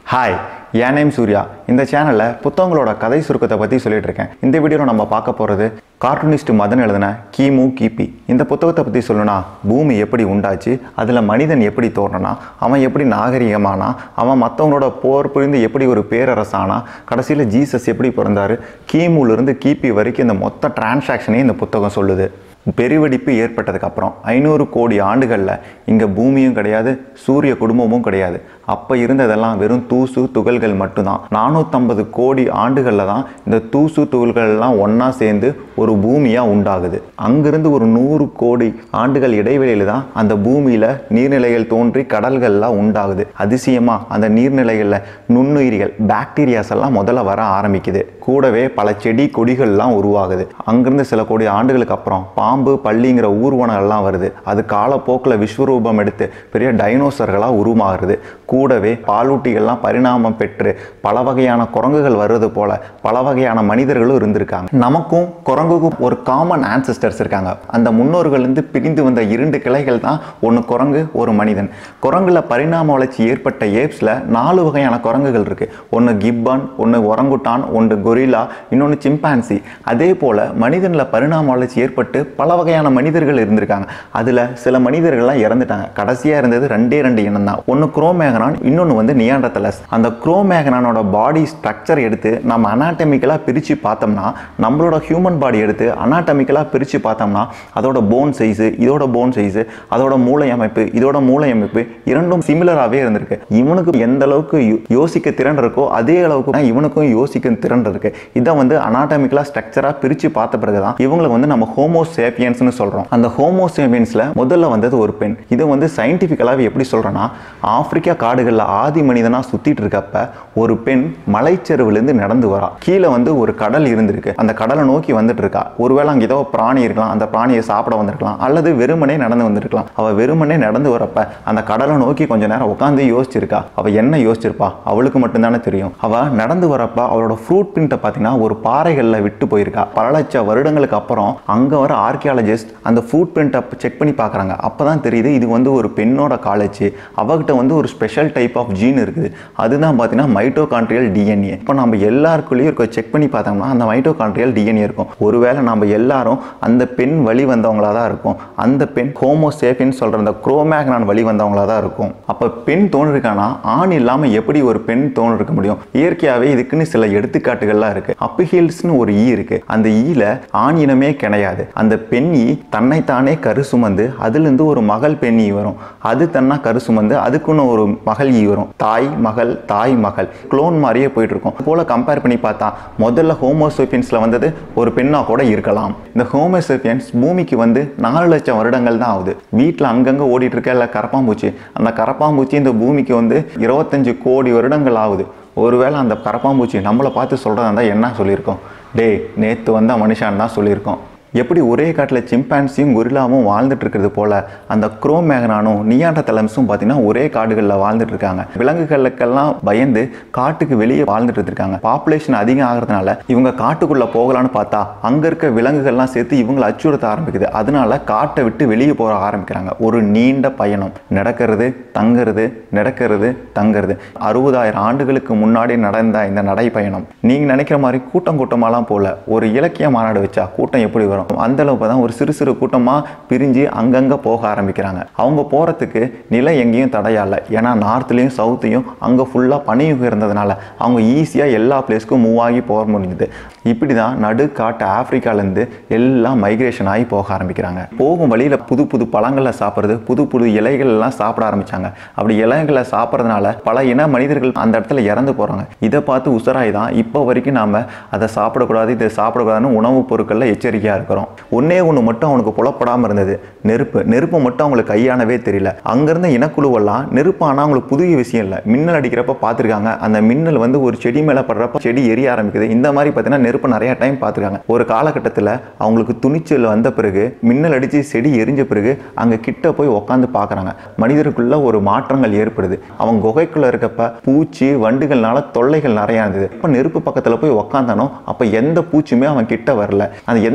hi என் name Surya இந்த சேனலில் புத்தகங்களோட கதை சுருக்கத்தை பற்றி சொல்லிட்டு இருக்கேன் இந்த வீடியோவில் நம்ம பார்க்க போகிறது கார்ட்டூனிஸ்ட் மதன் எழுதின கிமு கிபி இந்த புத்தகத்தை பற்றி சொல்லணும்னா பூமி எப்படி உண்டாச்சு அதில் மனிதன் எப்படி தோன்றினா அவன் எப்படி நாகரிகமானா அவன் மற்றவங்களோட போர் புரிந்து எப்படி ஒரு பேரரசானா கடைசியில் ஜீசஸ் எப்படி பிறந்தார் கிமுலேருந்து கிபி வரைக்கும் இந்த மொத்த டிரான்சாக்ஷனையும் இந்த புத்தகம் சொல்லுது பெருவெடிப்பு ஏற்பட்டதுக்கு அப்புறம் ஐநூறு கோடி ஆண்டுகளில் இங்கே பூமியும் கிடையாது சூரிய குடும்பமும் கிடையாது அப்போ இருந்ததெல்லாம் வெறும் தூசு துகள்கள் மட்டும்தான் நானூற்றம்பது கோடி ஆண்டுகளில் தான் இந்த தூசு துகள்கள்லாம் ஒன்றா சேர்ந்து ஒரு பூமியாக உண்டாகுது அங்கிருந்து ஒரு நூறு கோடி ஆண்டுகள் இடைவெளியில் தான் அந்த பூமியில் நீர்நிலைகள் தோன்றி கடல்கள்லாம் உண்டாகுது அதிசயமாக அந்த நீர்நிலைகளில் நுண்ணுயிரிகள் பாக்டீரியாஸ் எல்லாம் முதல்ல வர ஆரம்பிக்குது கூடவே பல செடி கொடிகள்லாம் உருவாகுது அங்கிருந்து சில கோடி ஆண்டுகளுக்கு அப்புறம் பாம்பு பள்ளிங்கிற ஊர்வனம் எல்லாம் வருது அது காலப்போக்கில் விஸ்வரூபம் எடுத்து பெரிய டைனோசர்களாக உருமாறுது கூடவே பாலூட்டிகள்லாம் பரிணாமம் பெற்று பல வகையான குரங்குகள் வருவது போல பல வகையான மனிதர்களும் இருந்திருக்காங்க நமக்கும் குரங்குக்கும் ஒரு காமன் ஆன்சிஸ்டர்ஸ் இருக்காங்க அந்த முன்னோர்கள்லேருந்து பிரிந்து வந்த இரண்டு கிளைகள் தான் ஒன்று குரங்கு ஒரு மனிதன் குரங்குல பரிணாம வளர்ச்சி ஏற்பட்ட ஏப்ஸில் நாலு வகையான குரங்குகள் இருக்கு ஒன்று கிப்பன் ஒன்று ஒரங்குட்டான் ஒன்று கொரில்லா இன்னொன்று சிம்பான்சி அதே போல மனிதனில் பரிணாம வளர்ச்சி ஏற்பட்டு பல வகையான மனிதர்கள் இருந்திருக்காங்க அதில் சில மனிதர்கள்லாம் இறந்துட்டாங்க கடைசியாக இருந்தது ரெண்டே ரெண்டு இனம் தான் ஒன்று குரோமேகனான் இன்னொன்று வந்து நியாண்டத்தலஸ் அந்த குரோமேகனானோட பாடி ஸ்ட்ரக்சர் எடுத்து நம்ம அனாட்டமிக்கலாக பிரித்து பார்த்தோம்னா நம்மளோட ஹியூமன் பாடி எடுத்து அனாட்டமிக்கலாக பிரித்து பார்த்தோம்னா அதோட போன் சைஸு இதோட போன் சைஸு அதோட மூளை அமைப்பு இதோட மூளை அமைப்பு இரண்டும் சிமிலராகவே இருந்திருக்கு இவனுக்கு எந்த அளவுக்கு யோ- யோசிக்க திறன் இருக்கோ அதே அளவுக்கு தான் இவனுக்கும் யோசிக்க திறன் இருக்கு இதை வந்து அனாட்டமிக்கலாக ஸ்ட்ரக்சராக பிரித்து பார்த்த பிறகு தான் இவங்களை வந்து நம்ம ஹோமோ சேப்பியன்ஸ்னு சொல்கிறோம் அந்த ஹோமோ சேப்பியன்ஸில் முதல்ல வந்தது ஒரு பெண் இது வந்து சயின்டிஃபிக்கலாகவே எப்படி சொல்கிறேன்னா ஆப்பிரிக்கா காடுகளில் ஆதி மனிதனாக சுற்றிட்டு இருக்கப்ப ஒரு பெண் மலைச்செருவுலேருந்து நடந்து வரா கீழே வந்து ஒரு கடல் இருந்திருக்கு அந்த கடலை நோக்கி வந்துட்டு இருக்கா ஒருவேளை அங்கே ஏதோ பிராணி இருக்கலாம் அந்த பிராணியை சாப்பிட வந்திருக்கலாம் அல்லது வெறுமனே நடந்து வந்திருக்கலாம் அவள் வெறுமனே நடந்து வரப்ப அந்த கடலை நோக்கி கொஞ்ச நேரம் உட்காந்து யோசிச்சிருக்கா அவள் என்ன யோசிச்சிருப்பா அவளுக்கு மட்டும்தானே தெரியும் அவள் நடந்து வரப்ப அவளோட ஃப்ரூட் பிரிண்ட்டை பார்த்தீங்கன்னா ஒரு பாறைகளில் விட்டு போயிருக்கா பல லட்ச வருடங்களுக்கு அப்புறம் அங்கே வர ஆர்கியாலஜிஸ்ட் அந்த ஃபுட் பிரிண்ட்டை செக் பண்ணி பார்க்குறாங்க அப்போ தான் தெரியுது இது வந்து ஒரு பெண்ணோட காலேஜ் அவகிட்ட வந்து ஒரு ஸ்பெஷல் டைப் ஆஃப் ஜீன் இருக்குது அதுதான் பார்த்தீங்கன்னா மைட்டோகான்ட்ரியல் டிஎன்ஏ இப்போ நம்ம எல்லாருக்குள்ளேயும் இருக்க செக் பண்ணி பார்த்தோம்னா அந்த மைட்டோகான்ட்ரியல் டிஎன்ஏ இருக்கும் ஒருவேளை நம்ம எல்லாரும் அந்த பெண் வழி வந்தவங்களா தான் இருக்கும் அந்த பெண் ஹோமோ சேஃபின்னு சொல்கிற அந்த குரோமேக்னான் வழி வந்தவங்களா தான் இருக்கும் அப்போ பெண் தோன்றிருக்கானா ஆண் இல்லாமல் எப்படி ஒரு பெண் தோன்றிருக்க முடியும் இயற்கையாகவே இதுக்குன்னு சில எடுத்துக்காட்டுகள்லாம் இருக்கு அப்பிஹில்ஸ்னு ஒரு ஈ இருக்கு அந்த ஈல ஆண் இனமே கிடையாது அந்த பெண் ஈ தன்னைத்தானே கரு சுமந்து அதுலேருந்து ஒரு மகள் பெண் ஈ வரும் அது தன்னா கரு சுமந்து அதுக்குன்னு ஒரு மகள் ஈ வரும் தாய் மகள் தாய் மகள் குளோன் மாதிரியே போயிட்டு இருக்கும் அது போல கம்பேர் பண்ணி பார்த்தா முதல்ல ஹோமோசோபியன்ஸ்ல வந்தது ஒரு பெண்ணா கூட இருக்கலாம் இந்த ஹோமோசோபியன்ஸ் பூமிக்கு வந்து நாலு லட்சம் வருடங்கள் தான் ஆகுது வீட்டில் அங்கங்கே ஓடிட்டு இருக்க இல்லை கரப்பாம்பூச்சி அந்த கரப்பாம்பூச்சி இந்த பூமிக்கு வந்து இருபத்தஞ்சு கோடி வருடங்கள் ஆகுது ஒருவேளை அந்த கரப்பாம்பூச்சி நம்மளை பார்த்து சொல்கிறதா இருந்தால் என்ன சொல்லியிருக்கோம் டேய் நேற்று வந்த மனுஷான் தான் சொல்லியிருக்கோம் எப்படி ஒரே காட்டில் சிம்பான்சியும் கொரில்லாவும் வாழ்ந்துட்டு இருக்கிறது போல அந்த குரோமேகனானும் நியாண்ட தலம்ஸும் பார்த்தீங்கன்னா ஒரே காடுகளில் வாழ்ந்துட்டு இருக்காங்க விலங்குகளுக்கெல்லாம் பயந்து காட்டுக்கு வெளியே வாழ்ந்துட்டு இருக்காங்க பாப்புலேஷன் அதிகம் ஆகிறதுனால இவங்க காட்டுக்குள்ள போகலான்னு பார்த்தா அங்க இருக்க விலங்குகள்லாம் சேர்த்து இவங்களை அச்சுறுத்த ஆரம்பிக்குது அதனால காட்டை விட்டு வெளியே போக ஆரம்பிக்கிறாங்க ஒரு நீண்ட பயணம் நடக்கிறது தங்குறது நடக்கிறது தங்குறது அறுபதாயிரம் ஆண்டுகளுக்கு முன்னாடி நடந்த இந்த நடைப்பயணம் நீங்க நினைக்கிற மாதிரி கூட்டம் கூட்டமாலாம் போல ஒரு இலக்கிய மாநாடு வச்சா கூட்டம் எப்படி வரும் அந்த அளவுக்கு தான் ஒரு சிறு சிறு கூட்டமா பிரிஞ்சு அங்கங்க போக ஆரம்பிக்கிறாங்க அவங்க போறதுக்கு நிலை எங்கேயும் தடையா இல்லை ஏன்னா நார்த்லயும் சவுத்தையும் அங்க ஃபுல்லா பனியுகம் இருந்ததுனால அவங்க ஈஸியா எல்லா பிளேஸ்க்கும் மூவ் ஆகி போக முடிஞ்சுது இப்படி தான் நடு காட்டு ஆப்பிரிக்காலேருந்து எல்லாம் மைக்ரேஷன் ஆகி போக ஆரம்பிக்கிறாங்க போகும் வழியில் புது புது பழங்களை சாப்பிட்றது புது புது இலைகள் எல்லாம் சாப்பிட ஆரம்பிச்சாங்க அப்படி இலைகளை சாப்பிட்றதுனால பல இன மனிதர்கள் அந்த இடத்துல இறந்து போகிறாங்க இதை பார்த்து உசராய் தான் இப்போ வரைக்கும் நாம் அதை சாப்பிடக்கூடாது இதை சாப்பிடக்கூடாதுன்னு உணவுப் பொருட்களில் எச்சரிக்கையாக இருக்கிறோம் ஒன்றே ஒன்று மட்டும் அவனுக்கு புலப்படாமல் இருந்தது நெருப்பு நெருப்பு மட்டும் அவங்களுக்கு கையானவே தெரியல அங்கேருந்த இனக்குழுவெல்லாம் நெருப்பு ஆனால் அவங்களுக்கு புதிய விஷயம் இல்லை மின்னல் அடிக்கிறப்ப பார்த்துருக்காங்க அந்த மின்னல் வந்து ஒரு செடி மேலே படுறப்ப செடி எரிய ஆரம்பிக்குது இந்த மாதிரி பார்த்தீங்கன்னா நெருப்பு நிறைய டைம் பார்த்துருக்காங்க ஒரு காலகட்டத்தில் அவங்களுக்கு துணிச்சல் வந்த பிறகு மின்னல் அடித்து செடி எரிஞ்ச பிறகு அங்கே கிட்ட போய் உட்காந்து பார்க்குறாங்க மனிதருக்குள்ள ஒரு மாற்றங்கள் ஏற்படுது அவன் குகைக்குள்ள இருக்கப்ப பூச்சி வண்டுகள்னால தொல்லைகள் நிறையா இருந்தது இப்போ நெருப்பு பக்கத்தில் போய் உக்காந்தானோ அப்போ எந்த பூச்சியுமே அவன் கிட்ட வரல அந்த எந்த விலங்கு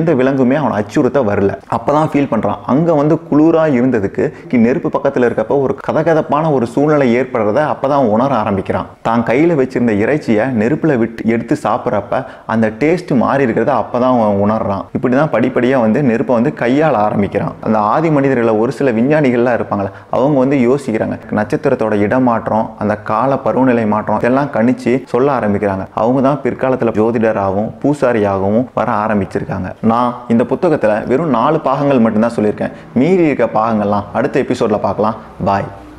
எதுவுமே அவனை அச்சுறுத்த வரல அப்பதான் ஃபீல் பண்றான் அங்க வந்து குளிரா இருந்ததுக்கு கி- நெருப்பு பக்கத்துல இருக்கப்ப ஒரு கதகதப்பான ஒரு சூழ்நிலை ஏற்படுறத அப்பதான் அவன் உணர ஆரம்பிக்கிறான் தான் கையில வச்சிருந்த இறைச்சியை நெருப்புல விட்டு எடுத்து சாப்பிட்றப்ப அந்த டேஸ்ட் மாறி இருக்கிறத அப்பதான் அவன் உணர்றான் இப்படிதான் படிப்படியா வந்து நெருப்பை வந்து கையாள ஆரம்பிக்கிறான் அந்த ஆதி மனிதர்களை ஒரு சில விஞ்ஞானிகள்லாம் இருப்பாங்களே அவங்க வந்து யோசிக்கிறாங்க நட்சத்திரத்தோட இடமாற்றம் அந்த கால பருவநிலை மாற்றம் இதெல்லாம் கணிச்சு சொல்ல ஆரம்பிக்கிறாங்க அவங்க தான் பிற்காலத்துல ஜோதிடராகவும் பூசாரியாகவும் வர ஆரம்பிச்சிருக்காங்க நான் இந்த புத்தகத்துல வெறும் நாலு பாகங்கள் மட்டும்தான் சொல்லியிருக்கேன் மீறி இருக்க பாகங்கள்லாம் அடுத்த எபிசோட்ல பார்க்கலாம் பாய்